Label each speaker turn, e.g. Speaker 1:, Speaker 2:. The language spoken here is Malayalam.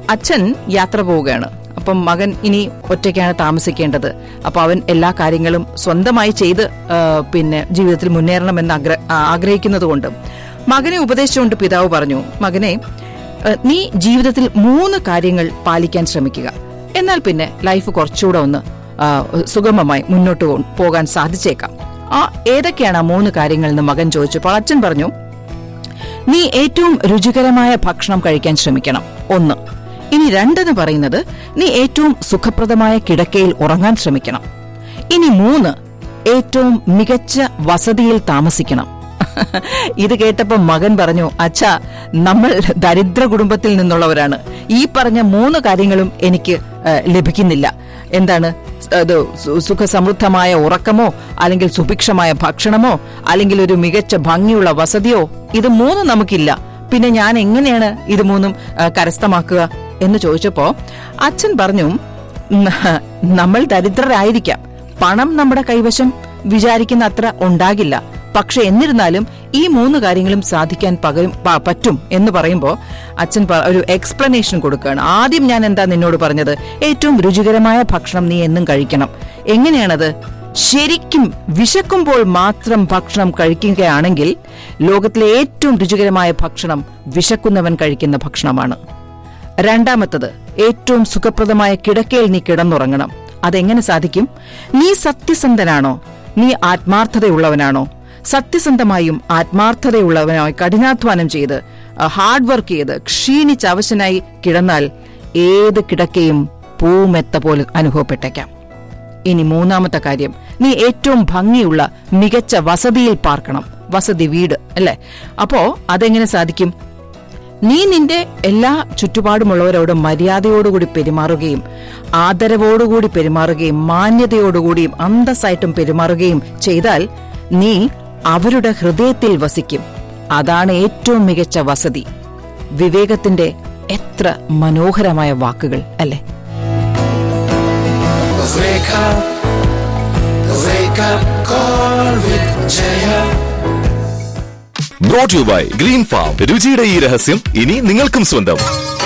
Speaker 1: അച്ഛൻ യാത്ര പോവുകയാണ് അപ്പം മകൻ ഇനി ഒറ്റയ്ക്കാണ് താമസിക്കേണ്ടത് അപ്പൊ അവൻ എല്ലാ കാര്യങ്ങളും സ്വന്തമായി ചെയ്ത് ആ, പിന്നെ ജീവിതത്തിൽ മുന്നേറണമെന്ന് ആഗ്ര- ആ, ആഗ്രഹിക്കുന്നത് കൊണ്ട് മകനെ ഉപദേശിച്ചുകൊണ്ട് പിതാവ് പറഞ്ഞു മകനെ ആ, നീ ജീവിതത്തിൽ മൂന്ന് കാര്യങ്ങൾ പാലിക്കാൻ ശ്രമിക്കുക എന്നാൽ പിന്നെ ലൈഫ് കുറച്ചുകൂടെ ഒന്ന് ആ, സുഗമമായി മുന്നോട്ട് പോ- പോകാൻ സാധിച്ചേക്കാം ആ ഏതൊക്കെയാണ് ആ മൂന്ന് കാര്യങ്ങൾ എന്ന് മകൻ ചോദിച്ചപ്പോൾ അച്ഛൻ പറഞ്ഞു നീ ഏറ്റവും രുചികരമായ ഭക്ഷണം കഴിക്കാൻ ശ്രമിക്കണം ഒന്ന് ഇനി രണ്ടെന്ന് പറയുന്നത് നീ ഏറ്റവും സുഖപ്രദമായ കിടക്കയിൽ ഉറങ്ങാൻ ശ്രമിക്കണം ഇനി മൂന്ന് ഏറ്റവും മികച്ച വസതിയിൽ താമസിക്കണം ഇത് കേട്ടപ്പോൾ മകൻ പറഞ്ഞു അച്ഛാ നമ്മൾ ദരിദ്ര കുടുംബത്തിൽ നിന്നുള്ളവരാണ് ഈ പറഞ്ഞ മൂന്ന് കാര്യങ്ങളും എനിക്ക് ആ, ലഭിക്കുന്നില്ല എന്താണ് അത് സു- സുഖസമൃദ്ധമായ ഉറക്കമോ അല്ലെങ്കിൽ സുഭിക്ഷമായ ഭക്ഷണമോ അല്ലെങ്കിൽ ഒരു മികച്ച ഭംഗിയുള്ള വസതിയോ ഇത് മൂന്നും നമുക്കില്ല പിന്നെ ഞാൻ എങ്ങനെയാണ് ഇത് മൂന്നും ആ, കരസ്ഥമാക്കുക എന്ന് ചോദിച്ചപ്പോ അച്ഛൻ പറഞ്ഞു "ന- നമ്മൾ ദരിദ്രരായിരിക്കാം പണം നമ്മുടെ കൈവശം വിചാരിക്കുന്ന അത്ര ഉണ്ടാകില്ല പക്ഷെ എന്നിരുന്നാലും ഈ മൂന്ന് കാര്യങ്ങളും സാധിക്കാൻ പകരും പ- പറ്റും എന്ന് പറയുമ്പോൾ അച്ഛൻ പ- ഒരു എക്സ്പ്ലനേഷൻ കൊടുക്കുകയാണ് ആദ്യം ഞാൻ എന്താ നിന്നോട് പറഞ്ഞത് ഏറ്റവും രുചികരമായ ഭക്ഷണം നീ എന്നും കഴിക്കണം എങ്ങനെയാണത് ശരിക്കും വിശക്കുമ്പോൾ മാത്രം ഭക്ഷണം കഴിക്കുകയാണെങ്കിൽ ലോകത്തിലെ ഏറ്റവും രുചികരമായ ഭക്ഷണം വിശക്കുന്നവൻ കഴിക്കുന്ന ഭക്ഷണമാണ് രണ്ടാമത്തത് ഏറ്റവും സുഖപ്രദമായ കിടക്കയിൽ നീ കിടന്നുറങ്ങണം അതെങ്ങനെ സാധിക്കും നീ സത്യസന്ധനാണോ നീ ആത്മാർത്ഥതയുള്ളവനാണോ സത്യസന്ധമായും ആത്മാർത്ഥതയുള്ളവനായി കഠിനാധ്വാനം ചെയ്ത് ഹാർഡ് വർക്ക് ചെയ്ത് ക്ഷീണിച്ച് അവശനായി കിടന്നാൽ ഏത് കിടക്കയും പൂമെത്ത പോലെ അനുഭവപ്പെട്ടേക്കാം ഇനി മൂന്നാമത്തെ കാര്യം നീ ഏറ്റവും ഭംഗിയുള്ള മികച്ച വസതിയിൽ പാർക്കണം വസതി വീട് അല്ലേ അപ്പോ അതെങ്ങനെ സാധിക്കും നീ നിന്റെ എല്ലാ ചുറ്റുപാടുമുള്ളവരോട് മര്യാദയോടുകൂടി പെരുമാറുകയും ആദരവോടുകൂടി പെരുമാറുകയും മാന്യതയോടുകൂടിയും അന്തസ്സായിട്ടും പെരുമാറുകയും ചെയ്താൽ നീ അവരുടെ ഹൃദയത്തിൽ വസിക്കും അതാണ് ഏറ്റവും മികച്ച വസതി വിവേകത്തിന്റെ എത്ര മനോഹരമായ വാക്കുകൾ അല്ലേ
Speaker 2: Wake up, wake up, call with Jaya.
Speaker 3: Brought you by Green Farm രുചിയുടെ ഈ രഹസ്യം ഇനി നിങ്ങൾക്കും സ്വന്തം